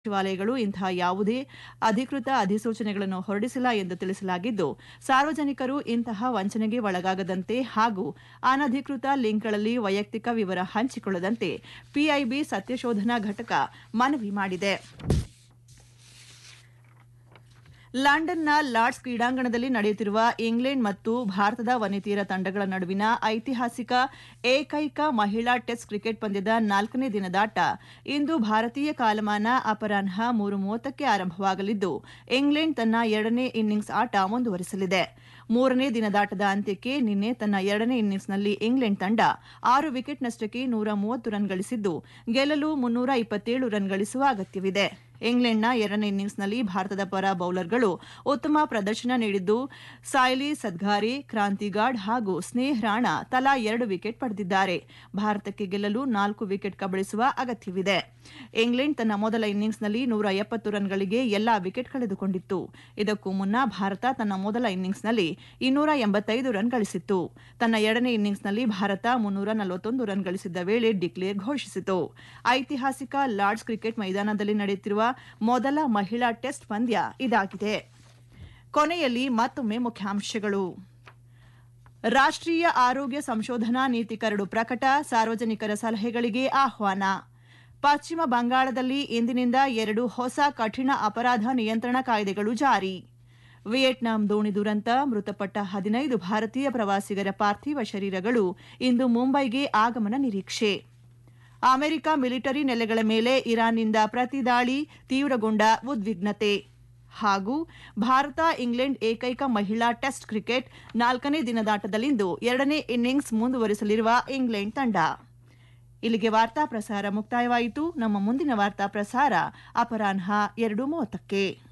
ಸಚಿವಾಲಯಗಳು ಇಂತಹ ಯಾವುದೇ ಅಧಿಕೃತ ಅಧಿಸೂಚನೆಗಳನ್ನು ಹೊರಡಿಸಿಲ್ಲ ಎಂದು ತಿಳಿಸಲಾಗಿದ್ದು ಸಾರ್ವಜನಿಕರು ಇಂತಹ ವಂಚನೆಗೆ ಒಳಗಾಗದಂತೆ ಹಾಗೂ ಅನಧಿಕೃತ ಲಿಂಕ್ಗಳಲ್ಲಿ ವೈಯಕ್ತಿಕ ವಿವರ ಹಂಚಿಕೊಳ್ಳದಂತೆ ಪಿಐಬಿ ಸತ್ಯಶೋಧನಾ ಘಟಕ ಮನವಿ ಮಾಡಿದೆ ಲಂಡನ್ನ ಲಾರ್ಡ್ಸ್ ಕ್ರೀಡಾಂಗಣದಲ್ಲಿ ನಡೆಯುತ್ತಿರುವ ಇಂಗ್ಲೆಂಡ್ ಮತ್ತು ಭಾರತದ ವನಿತೆಯರ ತಂಡಗಳ ನಡುವಿನ ಐತಿಹಾಸಿಕ ಏಕೈಕ ಮಹಿಳಾ ಟೆಸ್ಟ್ ಕ್ರಿಕೆಟ್ ಪಂದ್ಯದ ನಾಲ್ಕನೇ ದಿನದಾಟ ಇಂದು ಭಾರತೀಯ ಕಾಲಮಾನ ಅಪರಾಹ್ನ ಮೂರು ಮೂವತ್ತಕ್ಕೆ ಆರಂಭವಾಗಲಿದ್ದು ಇಂಗ್ಲೆಂಡ್ ತನ್ನ ಎರಡನೇ ಇನ್ನಿಂಗ್ಸ್ ಆಟ ಮುಂದುವರಿಸಲಿದೆ ಮೂರನೇ ದಿನದಾಟದ ಅಂತ್ಯಕ್ಕೆ ನಿನ್ನೆ ತನ್ನ ಎರಡನೇ ಇನ್ನಿಂಗ್ಸ್ನಲ್ಲಿ ಇಂಗ್ಲೆಂಡ್ ತಂಡ ಆರು ವಿಕೆಟ್ನಷ್ಟಕ್ಕೆ ನೂರ ಮೂವತ್ತು ರನ್ ಗಳಿಸಿದ್ದು ಗೆಲ್ಲಲು ಮುನ್ನೂರ ಇಪ್ಪತ್ತೇಳು ರನ್ ಗಳಿಸುವ ಅಗತ್ಯವಿದೆ ಇಂಗ್ಲೆಂಡ್ನ ಎರಡನೇ ಇನ್ನಿಂಗ್ಸ್ನಲ್ಲಿ ಭಾರತದ ಪರ ಬೌಲರ್ಗಳು ಉತ್ತಮ ಪ್ರದರ್ಶನ ನೀಡಿದ್ದು ಸಾಯ್ಲಿ ಸದ್ಗಾರಿ ಕ್ರಾಂತಿಗಾಡ್ ಹಾಗೂ ಸ್ನೇಹ್ ರಾಣಾ ತಲಾ ಎರಡು ವಿಕೆಟ್ ಪಡೆದಿದ್ದಾರೆ ಭಾರತಕ್ಕೆ ಗೆಲ್ಲಲು ನಾಲ್ಕು ವಿಕೆಟ್ ಕಬಳಿಸುವ ಅಗತ್ಯವಿದೆ ಇಂಗ್ಲೆಂಡ್ ತನ್ನ ಮೊದಲ ಇನ್ನಿಂಗ್ಸ್ನಲ್ಲಿ ನೂರ ಎಪ್ಪತ್ತು ರನ್ಗಳಿಗೆ ಎಲ್ಲಾ ವಿಕೆಟ್ ಕಳೆದುಕೊಂಡಿತ್ತು ಇದಕ್ಕೂ ಮುನ್ನ ಭಾರತ ತನ್ನ ಮೊದಲ ಇನ್ನಿಂಗ್ಸ್ನಲ್ಲಿ ಇನ್ನೂರ ಎಂಬತ್ತೈದು ರನ್ ಗಳಿಸಿತ್ತು ತನ್ನ ಎರಡನೇ ಇನ್ನಿಂಗ್ಸ್ನಲ್ಲಿ ಭಾರತ ಮುನ್ನೂರ ನಲವತ್ತೊಂದು ರನ್ ಗಳಿಸಿದ್ದ ವೇಳೆ ಡಿಕ್ಲೇರ್ ಘೋಷಿಸಿತು ಐತಿಹಾಸಿಕ ಲಾರ್ಡ್ಸ್ ಕ್ರಿಕೆಟ್ ಮೈದಾನದಲ್ಲಿ ನಡೆಯುತ್ತಿರುವ ಮೊದಲ ಮಹಿಳಾ ಟೆಸ್ಟ್ ಪಂದ್ಯ ಇದಾಗಿದೆ ಕೊನೆಯಲ್ಲಿ ಮತ್ತೊಮ್ಮೆ ಮುಖ್ಯಾಂಶಗಳು ರಾಷ್ಟ್ರೀಯ ಆರೋಗ್ಯ ಸಂಶೋಧನಾ ನೀತಿ ಕರಡು ಪ್ರಕಟ ಸಾರ್ವಜನಿಕರ ಸಲಹೆಗಳಿಗೆ ಆಹ್ವಾನ ಪಶ್ಚಿಮ ಬಂಗಾಳದಲ್ಲಿ ಇಂದಿನಿಂದ ಎರಡು ಹೊಸ ಕಠಿಣ ಅಪರಾಧ ನಿಯಂತ್ರಣ ಕಾಯ್ದೆಗಳು ಜಾರಿ ವಿಯೆಟ್ನಾಂ ದೋಣಿ ದುರಂತ ಮೃತಪಟ್ಟ ಹದಿನೈದು ಭಾರತೀಯ ಪ್ರವಾಸಿಗರ ಪಾರ್ಥಿವ ಶರೀರಗಳು ಇಂದು ಮುಂಬೈಗೆ ಆಗಮನ ನಿರೀಕ್ಷೆ ಅಮೆರಿಕ ಮಿಲಿಟರಿ ನೆಲೆಗಳ ಮೇಲೆ ಇರಾನ್ನಿಂದ ಪ್ರತಿದಾಳಿ ತೀವ್ರಗೊಂಡ ಉದ್ವಿಗ್ನತೆ ಹಾಗೂ ಭಾರತ ಇಂಗ್ಲೆಂಡ್ ಏಕೈಕ ಮಹಿಳಾ ಟೆಸ್ಟ್ ಕ್ರಿಕೆಟ್ ನಾಲ್ಕನೇ ದಿನದಾಟದಲ್ಲಿಂದು ಎರಡನೇ ಇನ್ನಿಂಗ್ಸ್ ಮುಂದುವರಿಸಲಿರುವ ಇಂಗ್ಲೆಂಡ್ ತಂಡ ಇಲ್ಲಿಗೆ ವಾರ್ತಾ ಪ್ರಸಾರ ಮುಕ್ತಾಯವಾಯಿತು ನಮ್ಮ ಮುಂದಿನ ವಾರ್ತಾ ಪ್ರಸಾರ ಅಪರಾಹ್ನ ಎರಡು ಮೂವತ್ತಕ್ಕೆ